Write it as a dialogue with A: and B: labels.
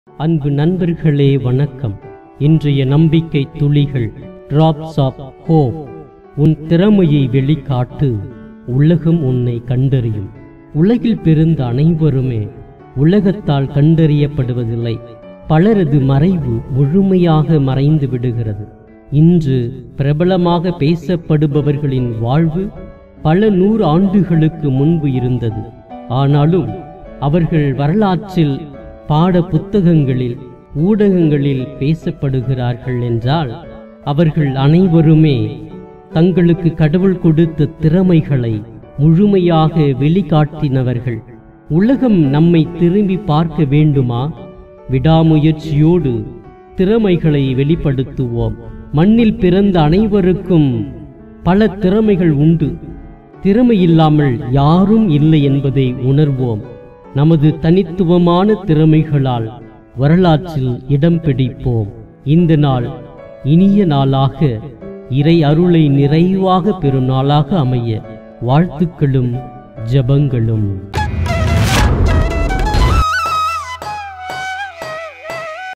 A: அன்பு நண்பர்களே வணக்கம் இன்றைய நம்பிக்கை துளிகள் டிராப்ஸ் ஆஃப் ஹோப் உன் திறமையை வெளிக்காட்டு உலகம் உன்னை கண்டறியும் உலகில் பிறந்த அனைவருமே உலகத்தால் கண்டறியப்படுவதில்லை பலரது மறைவு முழுமையாக மறைந்து விடுகிறது இன்று பிரபலமாக பேசப்படுபவர்களின் வாழ்வு பல நூறு ஆண்டுகளுக்கு முன்பு இருந்தது ஆனாலும் அவர்கள் வரலாற்றில் பாட புத்தகங்களில் ஊடகங்களில் பேசப்படுகிறார்கள் என்றால் அவர்கள் அனைவருமே தங்களுக்கு கடவுள் கொடுத்த திறமைகளை முழுமையாக வெளிக்காட்டினவர்கள் உலகம் நம்மை திரும்பி பார்க்க வேண்டுமா விடாமுயற்சியோடு திறமைகளை வெளிப்படுத்துவோம் மண்ணில் பிறந்த அனைவருக்கும் பல திறமைகள் உண்டு திறமை இல்லாமல் யாரும் இல்லை என்பதை உணர்வோம் நமது தனித்துவமான திறமைகளால் வரலாற்றில் இடம் பிடிப்போம் இந்த நாள் இனிய நாளாக இறை அருளை நிறைவாக பெறும் நாளாக அமைய வாழ்த்துக்களும் ஜெபங்களும்